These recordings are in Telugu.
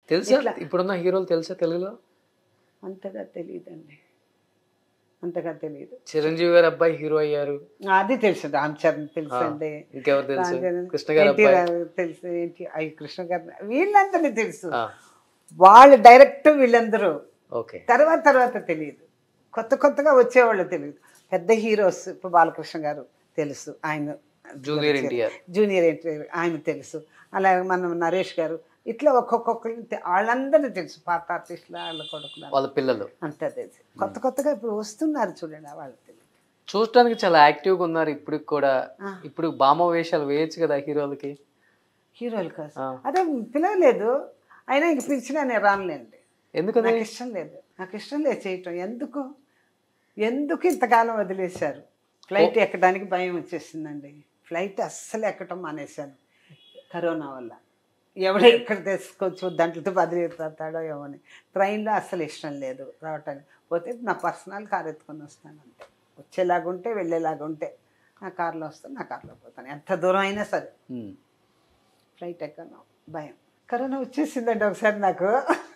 తెలుసా ఇట్లా. ఇప్పుడున్న హీరోలు తెలుసా తెలుగులో అంతగా తెలియదండి అంతగా తెలియదు చిరంజీవి గారి అబ్బాయి హీరో అయ్యారు అది తెలుసు రామ్ చరణ్ తెలుసు అండి ఇంకెవరు తెలుసు రామ్ చరణ్, కృష్ణ గారి ఎన్టీ అబ్బాయి రావు తెలుసు ఏంటి అయ్యి కృష్ణ గారు వీళ్ళందరినీ తెలుసు ఆ, వాళ్ళు డైరెక్ట్ వీళ్ళందరూ ఓకే తర్వాత తర్వాత తెలియదు కొత్త కొత్తగా వచ్చేవాళ్ళు తెలియదు పెద్ద హీరోస్ ఇప్పుడు బాలకృష్ణ గారు తెలుసు ఆయన జూనియర్ ఎన్టీఆర్ జూనియర్ ఎన్టీఆర్ ఆయన తెలుసు అలాగే మనం నరేష్ గారు ఇట్లా ఒక్కొక్కరిని తె- వాళ్ళందరినీ తెలుసు పాత ఆర్టిస్టుల వాళ్ళ కొడుకులు వాళ్ళ పిల్లలు అంతా తెలుసు కొత్త కొత్తగా ఇప్పుడు వస్తున్నారు చూడండి వాళ్ళకి తెలియదు చూడటానికి చాలా యాక్టివ్గా ఉన్నారు ఇప్పుడు కూడా ఆ. ఇప్పుడు బామ వేషాలు వేయచ్చు కదా హీరోలకి హీరోలు కాదు ఆ. అదే పిలవలేదు అయినా ఇంక పిలిచినా నేను రానులేండి ఎందుకని నాకు ఇష్టం లేదు నాకు ఇష్టం లేదు చేయటం ఎందుకు ఎందుకు ఇంతకాలం వదిలేశారు ఫ్లైట్ ఎక్కడానికి భయం వచ్చేసిందండి ఫ్లైట్ అస్సలు ఎక్కటం మానేశాను కరోనా వల్ల ఎవడో ఎక్కడ తెచ్చుకోవచ్చు దాంట్లో బదిలిపోతాడో ఏమో అని ట్రైన్లో అస్సలు ఇష్టం లేదు రావటానికి పోతే నా పర్సనల్ కార్ ఎత్తుకొని వస్తాను అంతే వచ్చేలాగుంటే వెళ్ళేలాగుంటే నా కార్లో వస్తాను నా కార్లో పోతాను ఎంత దూరం అయినా సరే ఉమ్. ఫ్లైట్ ఎక్కను భయం కరోనా వచ్చేసిందండి ఒకసారి నాకు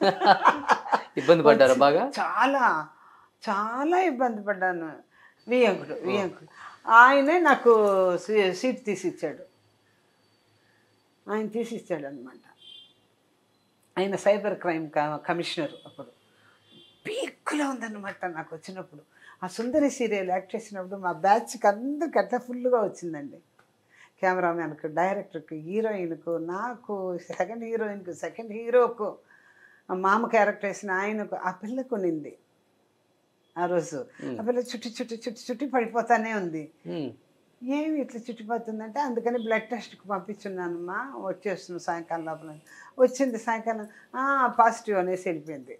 ఇబ్బంది పడ్డారా బాగా చాలా చాలా ఇబ్బంది పడ్డాను వియంకుడు వియంకుడు ఆయనే నాకు సీ- సీట్ తీసి ఇచ్చాడు ఆయన తీసి ఇచ్చాడు అనమాట ఆయన సైబర్ క్రైమ్ క- కమిషనర్ అప్పుడు పీక్లో ఉందన్నమాట నాకు వచ్చినప్పుడు ఆ సుందరి సీరియల్ యాక్ట్ చేసినప్పుడు మా బ్యాచ్కి అందరికి అట్లా ఫుల్గా వచ్చిందండి కెమెరామ్యాన్కు డైరెక్టర్కి హీరోయిన్కు నాకు సెకండ్ హీరోయిన్కు సెకండ్ హీరోకు ఆ మామ క్యారెక్టర్ వేసిన ఆయనకు ఆ పిల్లకు నింది ఆ రోజు ఆ పిల్ల చుట్టి చుట్టి చుట్టి చుట్టి పడిపోతానే ఉంది ఉమ్. ఏమి ఇట్లా చుట్టిపోతుందంటే అందుకని బ్లడ్ టెస్ట్కి పంపించున్నానమ్మా వచ్చేస్తుంది సాయంకాలం లోపల వచ్చింది సాయంకాలం పాజిటివ్ అనేసి వెళ్ళిపోయింది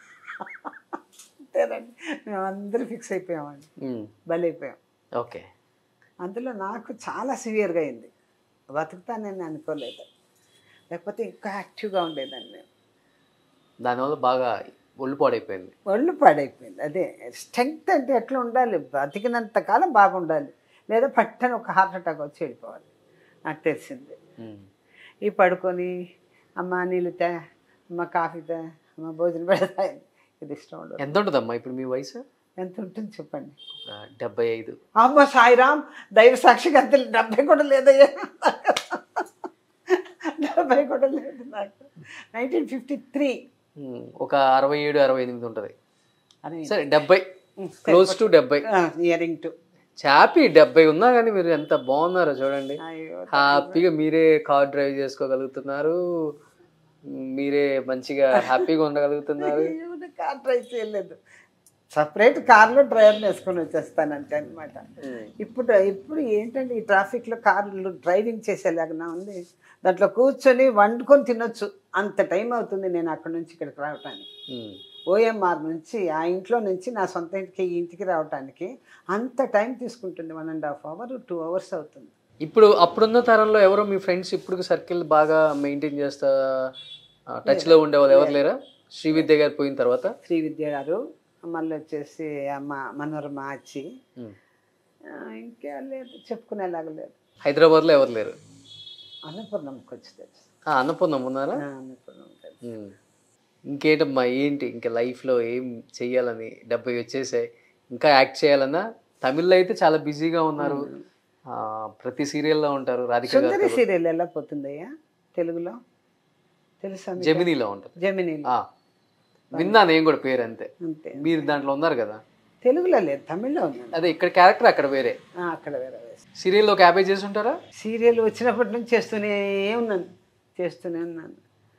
అంతేనండి మేము అందరూ ఫిక్స్ అయిపోయామండి ఉమ్. బలైపోయాం ఓకే అందులో నాకు చాలా సివియర్గా అయింది బతుకుతానని అనుకోలేదు లేకపోతే ఇంకా యాక్టివ్గా ఉండేదాన్ని నేను దానివల్ల బాగా ఒళ్ళు పాడైపోయింది ఒళ్ళు పాడైపోయింది అదే స్ట్రెంగ్త్ అంటే ఎట్లా ఉండాలి బతికినంత కాలం బాగుండాలి లేదా పట్టని ఒక హార్ట్ అటాక్ వచ్చి వెళ్ళిపోవాలి నాకు తెలిసింది ఉమ్. ఈ పడుకొని అమ్మ నీళ్ళు తే అమ్మ కాఫీ తే అమ్మ భోజనం పెడతా ఇది ఇష్టం ఉండదు ఎంత ఉంటుందమ్మా ఇప్పుడు మీ వయసు ఎంత ఉంటుంది చెప్పండి ఆ, డెబ్బై ఐదు అమ్మ సాయిరామ్ దైవ సాక్షిగా అంత డెబ్బై కూడా లేదయ్యా డెబ్బై కూడా లేదు నాకు నైన్టీన్ ఫిఫ్టీ త్రీ ఉమ్. ఒక అరవై ఏడు అరవై ఎనిమిది ఉంటుంది సరే డెబ్బై క్లోజ్ క్లోజ్ టు డెబ్బై ఇయరింగ్ టు చాపి డెబ్బై ఉన్నా కానీ మీరు ఎంత బాగున్నారో చూడండి అయ్యో హ్యాపీగా మీరే కార్ డ్రైవ్ చేసుకోగలుగుతున్నారు మీరే మంచిగా హ్యాపీగా ఉండగలుగుతున్నారు కార్ డ్రైవ్ చేయలేదు సపరేట్ కార్లో డ్రైవర్ వేసుకొని వచ్చేస్తానంటే అనమాట ఇప్పుడు ఇప్పుడు ఏంటంటే ఈ ట్రాఫిక్లో కార్లు డ్రైవింగ్ చేసేలాగా ఉంది దాంట్లో కూర్చొని వండుకొని తినొచ్చు అంత టైం అవుతుంది నేను అక్కడి నుంచి ఇక్కడికి రావటానికి ఉమ్. ఓఎంఆర్ నుంచి ఆ ఇంట్లో నుంచి నా సొంత ఇంటికి ఈ ఇంటికి రావటానికి అంత టైం తీసుకుంటుంది one and half hour two hours అవుతుంది ఇప్పుడు అప్పుడున్న తరంలో ఎవరో మీ ఫ్రెండ్స్ ఇప్పుడు సర్కిల్ బాగా మెయింటైన్ చేస్తా టచ్ లో ఉండే వాళ్ళు ఎవరు లేరా శ్రీవిద్య గారు పోయిన తర్వాత శ్రీ విద్య గారు మళ్ళీ వచ్చేసి అమ్మ మనోరమ అచ్చి ఉమ్. ఆ, ఇంకా లేదు చెప్పుకునేలాగా లేదు హైదరాబాద్ లో ఎవరు లేరు అన్నపూర్ణంకి వచ్చి తెలుసు ఆ, అన్నపూర్ణం ఉన్నారా ఆ, అన్నపూర్ణం తెలుసు ఉమ్. ఇంకేంటమ్మా ఏంటి ఇంకా లైఫ్లో ఏం చెయ్యాలని డెబ్బై వచ్చేసాయి ఇంకా యాక్ట్ చేయాలన్నా తమిళ్లో అయితే చాలా బిజీగా ఉన్నారు ఆ, ప్రతి సీరియల్లో ఉంటారు రాధిక సుందరి గారు సీరియల్ ఎలా పోతుందయ్యా తెలుగులో తెలుసా మీకు? జమినీలో ఉంటుంది జమినీలో ఆ, విన్నా నేను కూడా పేరు అంతే అంతే మీరు దాంట్లో ఉన్నారు కదా తెలుగులో లేదు తమిళ్లో ఉన్నాను అదే ఇక్కడ క్యారెక్టర్ అక్కడ వేరే ఆ, అక్కడ వేరే వేసి సీరియల్లో క్యాబేజ్ చేసి ఉంటారా సీరియల్ వచ్చినప్పటి నుంచి చేస్తూనే ఉన్నాను చేస్తూనే ఉన్నాను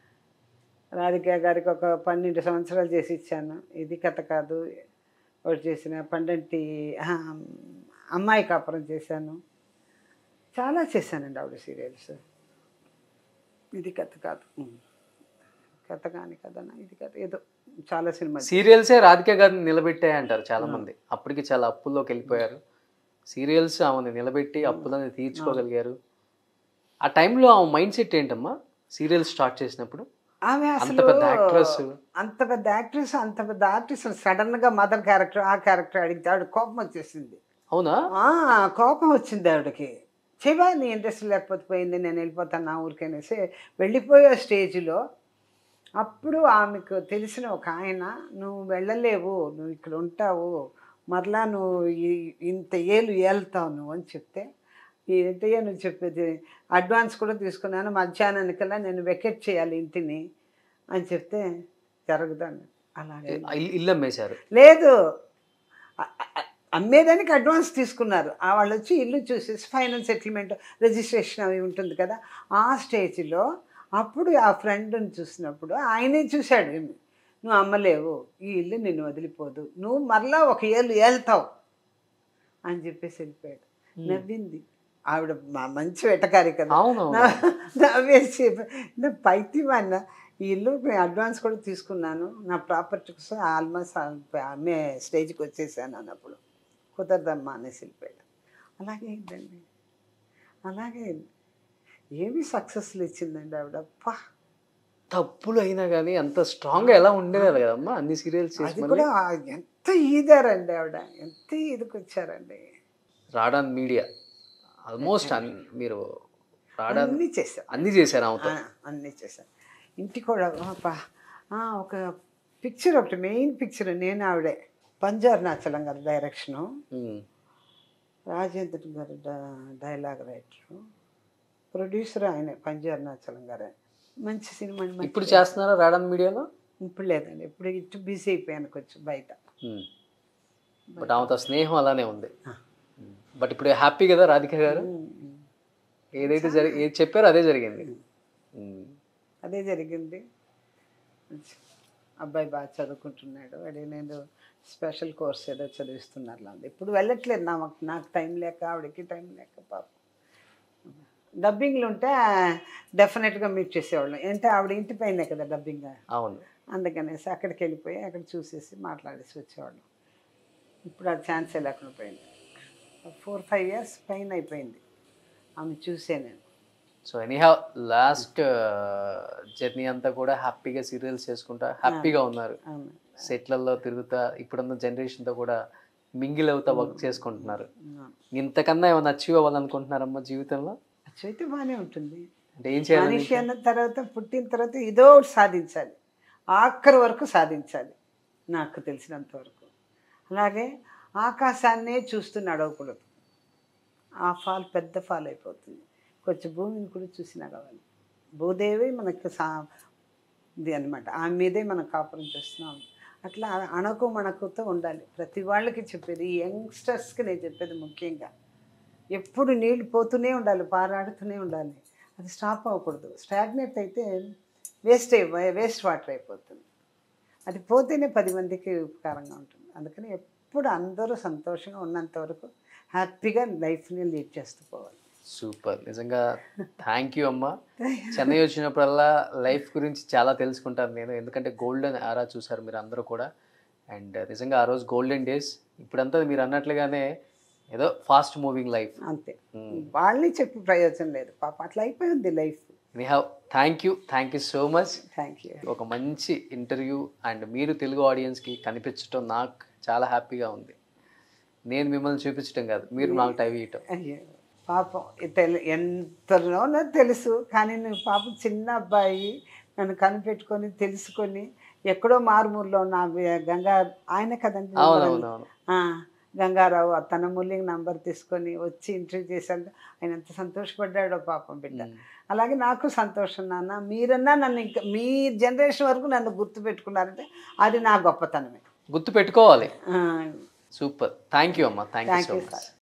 రాధిక గారికి ఒక పన్నెండు సంవత్సరాలు చేసి ఇచ్చాను ఇది కథ కాదు ఒకటి చేసిన పండంటి ఆ, అమ్మాయి కాపురం చేశాను చాలా చేశానండి ఆవిడ సీరియల్స్ ఇది కథ కాదు ఉమ్. కథ కాని కథనా ఇది కథ ఏదో చాలా సినిమా సీరియల్సే రాధిక గారిని నిలబెట్టాయి అంటారు చాలా మంది అప్పటికి చాలా అప్పుల్లోకి వెళ్ళిపోయారు సీరియల్స్ ఆమెను నిలబెట్టి అప్పులని తీర్చుకోగలిగారు ఆ టైంలో ఆమె మైండ్ సెట్ ఏంటమ్మా సీరియల్ స్టార్ట్ చేసినప్పుడు ఆమె అంత అసలు పెద్ద యాక్ట్రెస్ అంత పెద్ద యాక్ట్రెస్ అంత పెద్ద ఆర్టిస్ట్ సడన్ గా మదర్ క్యారెక్టర్ ఆ క్యారెక్టర్ అడిగితే ఆవిడ కోపం వచ్చేసింది అవునా ఆ, కోపం వచ్చింది ఆవిడకి చెబా నీ ఇంట్రెస్ట్ లేకపోతే పోయింది నేను వెళ్ళిపోతాను నా ఊరికనేసి వెళ్ళిపోయే స్టేజ్లో అప్పుడు ఆమెకు తెలిసిన ఒక ఆయన నువ్వు వెళ్ళలేవు నువ్వు ఇక్కడ ఉంటావు మరలా నువ్వు ఈ- ఇంత ఏళ్ళు ఏళ్తావు నువ్వు అని చెప్తే ఏంటయ్యా నువ్వు చెప్పేది అడ్వాన్స్ కూడా తీసుకున్నాను మధ్యాహ్నానికల్లా నేను వెకెట్ చేయాలి ఇంటిని అని చెప్తే జరగదండి అలాగే ఇల్లు- ఇల్లు అమ్మేశారు లేదు అ- అ- అమ్మేదానికి అడ్వాన్స్ తీసుకున్నారు ఆ వాళ్ళు వచ్చి ఇల్లు చూసేసి ఫైనల్ సెటిల్మెంట్ రిజిస్ట్రేషన్ అవి ఉంటుంది కదా ఆ స్టేజ్లో అప్పుడు ఆ ఫ్రెండ్ని చూసినప్పుడు ఆయనే చూశాడు ఈమె. నువ్వు అమ్మలేవు ఈ ఇల్లు నిన్ను వదిలిపోదు నువ్వు మరలా ఒక ఏళ్ళు ఏళ్తావు అని చెప్పేసి వెళ్ళిపోయాడు నవ్వింది ఆవిడ మా- మంచి వెటకారి కదా అవును నా- నవ్వేసి నా పైత్యమన్న ఈ ఇల్లు నేను అడ్వాన్స్ కూడా తీసుకున్నాను నా ప్రాపర్టీ కోసం ఆల్మోస్ట్ అమ్మే స్టేజ్కి వచ్చేసాను అన్నప్పుడు కుదరదమ్మా అనేసి వెళ్ళిపోయాడు అలాగే అయిందండి అలాగే అయింది. ఏమి సక్సెస్లు ఇచ్చిందండి ఆవిడ అప్పా తప్పులు అయినా కానీ అంత స్ట్రాంగ్ గా ఎలా ఉండేవారు కదమ్మా అన్ని సీరియల్స్ చేసి అది మళ్ళీ కూడా ఎంత ఈదారండి ఆవిడ ఎంత ఈదుకు వచ్చారండి రాడాన్ మీడియా ఆల్మోస్ట్ మీరు రాడాన్ అన్నీ చేశారు అన్ని చేశారు ఆమెతో ఆ, అన్నీ చేశాను ఇంటికి కూడా అబ్బా, ఆ, ఒక పిక్చర్ ఒకటి మెయిన్ పిక్చర్ నేను ఆవిడే పంజారుణాచలం గారి డైరెక్షను ఉమ్. రాజేంద్ర గారు డ- డైలాగ్ రైటరు ప్రొడ్యూసర్ ఆయన పంజారుణాచలం గారే మంచి సినిమా అండి, మంచి- ఇప్పుడు చేస్తున్నారా రాడాన్ మీడియాలో ఇప్పుడు లేదండి ఇప్పుడు ఇటు బిజీ అయిపోయాను కొంచెం బయట బట్ ఆమెతో స్నేహం అలానే ఉంది ఆ. బట్ ఇప్పుడు హ్యాపీ కదా రాధిక గారు ఉమ్. ఏదైతే జరి ఏది చెప్పారో అదే జరిగింది ఉమ్. అదే జరిగింది అబ్బాయి బాగా చదువుకుంటున్నాడు వాడి నేను స్పెషల్ కోర్స్ ఏదో చదివిస్తున్నారు లాంటి ఇప్పుడు వెళ్ళట్లేదు నా నాకు టైం లేక ఆవిడకి టైం లేక పాప డబ్బింగ్లు ఉంటే డెఫినెట్గా మీట్ చేసేవాళ్ళం ఏంటంటే ఆవిడ ఇంటి పైనే కదా డబ్బింగ్ అవును అందుకనేసి అక్కడికి వెళ్ళిపోయి అక్కడ చూసేసి మాట్లాడేసి వచ్చేవాళ్ళం ఇప్పుడు ఆ ఛాన్సే లేకుండా పోయింది ఫోర్ ఫైవ్ ఇయర్స్ పైన అయిపోయింది ఆమె చూసే నేను సో ఎనీహా లాస్ట్ జర్నీ అంతా కూడా హ్యాపీగా సీరియల్స్ చేసుకుంటా హ్యాపీగా ఉన్నారు అవును సెట్లలో తిరుగుతా ఇప్పుడున్న జనరేషన్తో కూడా మింగిల్ అవుతా వర్క్ చేసుకుంటున్నారు అవును. ఇంతకన్నా ఏమైనా అచీవ్ అవ్వాలనుకుంటున్నారమ్మా జీవితంలో అచ్చయితే బాగానే ఉంటుంది అంటే ఏం చేయాలని మనిషి అన్న తర్వాత పుట్టిన తర్వాత ఏదో ఒకటి సాధించాలి ఆఖరి వరకు సాధించాలి నాకు తెలిసినంత వరకు అలాగే ఆకాశాన్నే చూస్తూ నడవకూడదు ఆ ఫాల్ పెద్ద ఫాల్ అయిపోతుంది కొంచెం భూమిని కూడా చూసి నడవాలి భూదేవి మనకు సా ఇది అనమాట ఆమె మీదే మనం కాపురం చేస్తున్నాం అట్లా అణకు మణకుతో ఉండాలి ప్రతి వాళ్ళకి చెప్పేది ఈ యంగ్స్టర్స్కి నేను చెప్పేది ముఖ్యంగా ఎప్పుడు నీళ్ళు పోతూనే ఉండాలి పారాడుతూనే ఉండాలి అది స్టాప్ అవ్వకూడదు స్టాగ్నేట్ అయితే వేస్ట్ అయి వేస్ట్ వాటర్ అయిపోతుంది అది పోతేనే పది మందికి ఉపకారంగా ఉంటుంది అందుకని ఎప్పుడు అందరూ సంతోషంగా ఉన్నంత వరకు హ్యాపీగా లైఫ్ని లీడ్ చేస్తూ పోవాలి సూపర్ నిజంగా థ్యాంక్ యూ అమ్మా చెన్నై వచ్చినప్పుడల్లా లైఫ్ గురించి చాలా తెలుసుకుంటాను నేను ఎందుకంటే గోల్డెన్ ఆరా చూసారు మీరు అందరూ కూడా అండ్ నిజంగా ఆ రోజు గోల్డెన్ డేస్ ఇప్పుడంతా మీరు అన్నట్లుగానే ఏదో ఫాస్ట్ మూవింగ్ లైఫ్ అంతే వాళ్ళని చెప్పి ప్రయోజనం లేదు పాప అట్లా అయిపోయింది life have thank you thank you so much thank you ఒక మంచి ఇంటర్వ్యూ అండ్ మీరు తెలుగు ఆడియన్స్కి కనిపించడం నాకు చాలా హ్యాపీగా ఉంది నేను మిమ్మల్ని చూపించడం కాదు మీరు నాకు టైం ఇవ్వటం అయ్యో పాపం ఈ తెలు ఎంతలోనో తెలుసు కానీ నువ్వు పాపం చిన్న అబ్బాయి నన్ను కనిపెట్టుకొని తెలుసుకొని ఎక్కడో మారుమూరులో నా వి- గంగా ఆయన కదండి అవునవునవును ఆ, గంగారావు ఆ తన మూల్యం నంబర్ తీసుకొని వచ్చి ఇంటర్వ్యూ చేశాడు ఆయన ఎంత సంతోషపడ్డాడో పాపం బిడ్డ అలాగే నాకు సంతోషం నాన్న మీరన్నా నన్ను ఇంకా మీ జనరేషన్ వరకు నన్ను గుర్తుపెట్టుకున్నారంటే అది నా గొప్పతనమే గుర్తు పెట్టుకోవాలి ఆ, సూపర్ థ్యాంక్ యూ అమ్మా thank you Thank so you, much sir.